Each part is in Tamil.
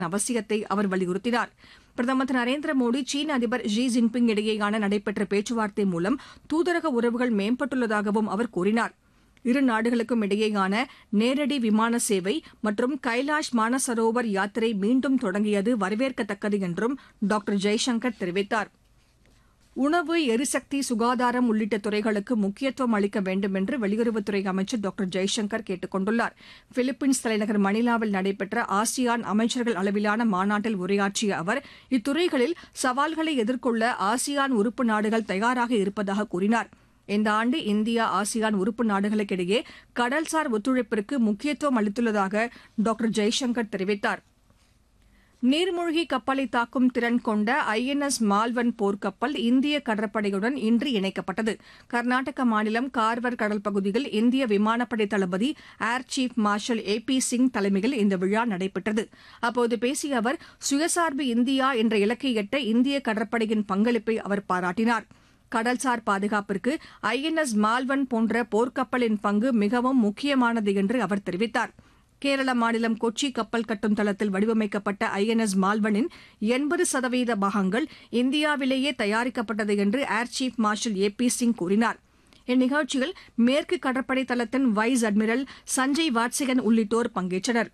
அவசியத்தை அவர் வலியுறுத்தினார் பிரதமர் திரு நரேந்திர மோடி சீன அதிபர் ஷி ஜின்பிங் இடையேயான நடைபெற்ற பேச்சுவார்த்தை மூலம் தூதரக உறவுகள் மேம்பட்டுள்ளதாகவும் அவர் கூறினார் இரு நாடுகளுக்கும் இடையேயான நேரடி விமான சேவை மற்றும் கைலாஷ் மானசரோவர் யாத்திரை மீண்டும் தொடங்கியது வரவேற்கத்தக்கது என்றும் டாக்டர் ஜெய்சங்கர் தெரிவித்தார் உணவு எரிசக்தி சுகாதாரம் உள்ளிட்ட துறைகளுக்கு முக்கியத்துவம் அளிக்க வேண்டும் என்று வெளியுறவுத்துறை அமைச்சர் டாக்டர் ஜெய்சங்கர் கேட்டுக் கொண்டுள்ளார் பிலிப்பைன்ஸ் தலைநகர் மணிலாவில் நடைபெற்ற ஆசியான் அமைச்சர்கள் அளவிலான மாநாட்டில் உரையாற்றிய அவர் இத்துறைகளில் சவால்களை எதிர்கொள்ள ஆசியான் உறுப்பு நாடுகள் தயாராக இருப்பதாக கூறினார் இந்த ஆண்டு இந்தியா ஆசியான் உறுப்பு நாடுகளுக்கிடையே கடல்சார் ஒத்துழைப்பிற்கு முக்கியத்துவம் அளித்துள்ளதாக டாக்டர் ஜெய்சங்கர் தெரிவித்தார் நீர்மூழ்கி கப்பலை தாக்கும் திறன் கொண்ட ஐஎன்எஸ் மால்வன் போர்க்கப்பல் இந்திய கடற்படையுடன் இன்று இணைக்கப்பட்டது கர்நாடக மாநிலம் கார்வர் கடல் பகுதியில் இந்திய விமானப்படை தளபதி air chief marshal A P Singh தலைமையில் இந்த விழா நடைபெற்றது அப்போது பேசிய அவர் சுயசார்பு இந்தியா என்ற இலக்கை எட்ட இந்திய கடற்படையின் பங்களிப்பை அவர் பாராட்டினார் கடல்சார் பாதுகாப்பிற்கு ஐஎன்எஸ் மால்வன் போன்ற போர்க்கப்பலின் பங்கு மிகவும் முக்கியமானது என்று அவர் தெரிவித்தார் கேரள மாநிலம் கொச்சி கப்பல் கட்டும் தளத்தில் வடிவமைக்கப்பட்ட ஐஎன்எஸ் மால்வனின் எண்பது சதவீத பாகங்கள் இந்தியாவிலேயே தயாரிக்கப்பட்டது என்று air chief marshal A P Singh கூறினார் இந்நிகழ்ச்சியில் மேற்கு கடற்படை தளத்தின் வைஸ் அட்மிரல் சஞ்சய் வாட்சிகன் உள்ளிட்டோர் பங்கேற்றனர்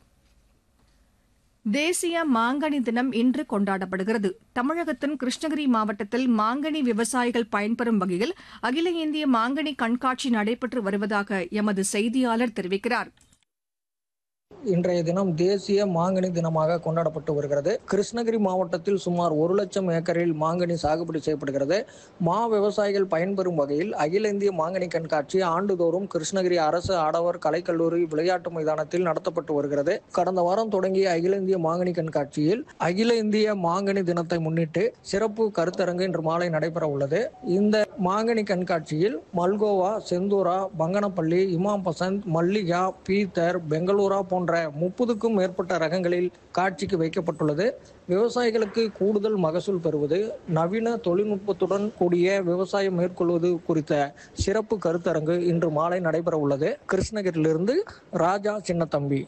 தேசிய மாங்கனி தினம் இன்று கொண்டாடப்படுகிறது தமிழகத்தின் கிருஷ்ணகிரி மாவட்டத்தில் மாங்கனி விவசாயிகள் பயன்பெறும் வகையில் அகில இந்திய மாங்கனி கண்காட்சி நடைபெற்று வருவதாக எமது செய்தியாளர் தெரிவிக்கிறார் இன்றைய தினம் தேசிய மாங்கனி தினமாக கொண்டாடப்பட்டு வருகிறது கிருஷ்ணகிரி மாவட்டத்தில் சுமார் ஒரு லட்சம் ஏக்கரில் மாங்கனி சாகுபடி செய்யப்படுகிறது மா விவசாயிகள் பயன்பெறும் வகையில் அகில இந்திய மாங்கனி கண்காட்சி ஆண்டுதோறும் கிருஷ்ணகிரி அரசு ஆடவர் கலைக்கல்லூரி விளையாட்டு மைதானத்தில் நடத்தப்பட்டு வருகிறது கடந்த வாரம் தொடங்கிய அகில இந்திய மாங்கனி கண்காட்சியில் அகில இந்திய மாங்கனி தினத்தை முன்னிட்டு சிறப்பு கருத்தரங்கு இன்று மாலை நடைபெற உள்ளது இந்த மாங்கனி கண்காட்சியில் மல்கோவா செந்தூரா பங்கனப்பள்ளி இமாம் பசந்த் மல்லிகா பீத்தர் பெங்களூரா போன்ற முப்பதுக்கும் மேற்பட்ட ரகங்களில் காட்சிக்கு வைக்கப்பட்டுள்ளது விவசாயிகளுக்கு கூடுதல் மகசூல் பெறுவது நவீன தொழில்நுட்பத்துடன் கூடிய விவசாயம் மேற்கொள்வது குறித்த சிறப்பு கருத்தரங்கு இன்று மாலை நடைபெற உள்ளது கிருஷ்ணகிரியிலிருந்து ராஜா சின்னத்தம்பி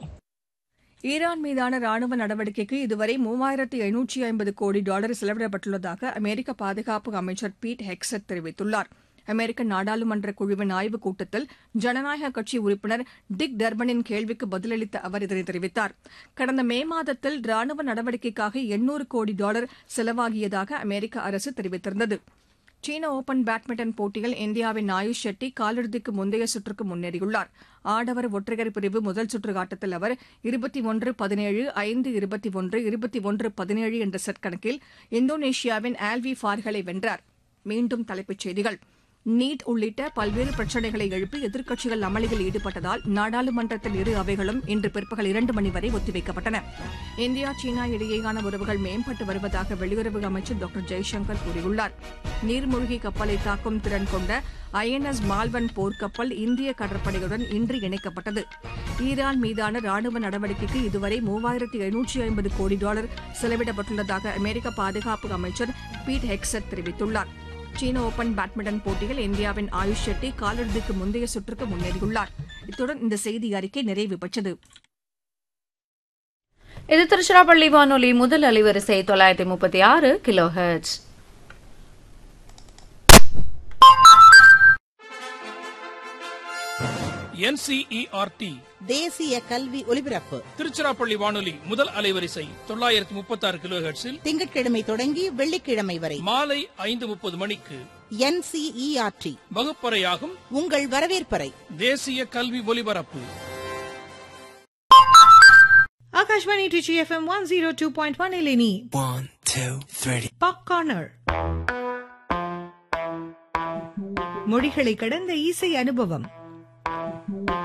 ஈரான் மீதான ராணுவ நடவடிக்கைக்கு இதுவரை மூவாயிரத்து ஐநூற்றி ஐம்பது கோடி டாலர் செலவிடப்பட்டுள்ளதாக அமெரிக்க பாதுகாப்பு அமைச்சர் பீட் ஹெக்ஸட் தெரிவித்துள்ளார் அமெரிக்க நாடாளுமன்ற குழுவின் ஆய்வுக் கூட்டத்தில் ஜனநாயக கட்சி உறுப்பினர் டிக் டர்பனின் கேள்விக்கு பதிலளித்த அவர் இதனை தெரிவித்தார் கடந்த மே மாதத்தில் ராணுவ நடவடிக்கைக்காக எண்ணூறு கோடி டாலர் செலவாகியதாக அமெரிக்க அரசு தெரிவித்திருந்தது சீன ஓபன் பேட்மிண்டன் போட்டியில் இந்தியாவின் ஆயுஷ் ஷெட்டி காலிறுதிக்கு முந்தைய சுற்றுக்கு முன்னேறியுள்ளார் ஆடவர் ஒற்றையர் பிரிவு முதல் சுற்று ஆட்டத்தில் அவர் இருபத்தி ஒன்று பதினேழு ஐந்து இருபத்தி ஒன்று இருபத்தி ஒன்று பதினேழு என்ற செட் கணக்கில் இந்தோனேஷியாவின் ஆல்வி ஃபார்களை வென்றார் மீண்டும் தலைப்புச் செய்திகள் நீட் உள்ளிட்ட பல்வேறு பிரச்சினைகளை எழுப்பி எதிர்க்கட்சிகள் அமளியில் ஈடுபட்டதால் நாடாளுமன்றத்தில் இரு அவைகளும் இன்று பிற்பகல் இரண்டு மணி வரை ஒத்திவைக்கப்பட்டன இந்தியா சீனா இடையேயான உறவுகள் மேம்பட்டு வருவதாக வெளியுறவு அமைச்சர் டாக்டர் ஜெய்சங்கர் கூறியுள்ளார் நீர்மூழ்கி கப்பலை தாக்கும் திறன் கொண்ட ஐஎன்எஸ் மால்வன் போர்க்கப்பல் இந்திய கடற்படையுடன் இன்று இணைக்கப்பட்டது ஈரான் மீதான ராணுவ நடவடிக்கைக்கு இதுவரை மூவாயிரத்து எழுநூற்றி ஐம்பது கோடி டாலர் செலவிடப்பட்டுள்ளதாக அமெரிக்க பாதுகாப்பு அமைச்சர் பீட் ஹெக்ஸட் தெரிவித்துள்ளார் சீன ஓபன் பேட்மிண்டன் போட்டியில் இந்தியாவின் ஆயுஷ் ஷெட்டி காலிறுதிக்கு முந்தைய சுற்றுக்கு முன்னேறியுள்ளார் இத்துடன் இந்த செய்தி அறிக்கை நிறைவு பெற்றது இது திருச்சிராப்பள்ளி வானொலி முதல் அலைவரிசை தொள்ளாயிரத்தி முப்பத்தி ஆறு கிலோ ஹெர்ட்ஸ் என்சிஇஆர்டி தேசிய கல்வி ஒலிபரப்பு திருச்சிராப்பள்ளி வானொலி முதல் அலைவரிசை தொள்ளாயிரத்தி முப்பத்தி ஆறு கிலோ ஹெர்ட்ஸில் திங்கட்கிழமை தொடங்கி வெள்ளிக்கிழமை வரை மாலை ஐந்து முப்பது மணிக்கு என்சிஇஆர்டி வகுப்பறையாகும் உங்கள் வரவேற்பறை தேசிய கல்வி ஒலிபரப்பு Akashvani Trichy FM 102.1 Eleni. One, two, three. Pop Corner. மொழிகளை கடந்த இசை அனுபவம்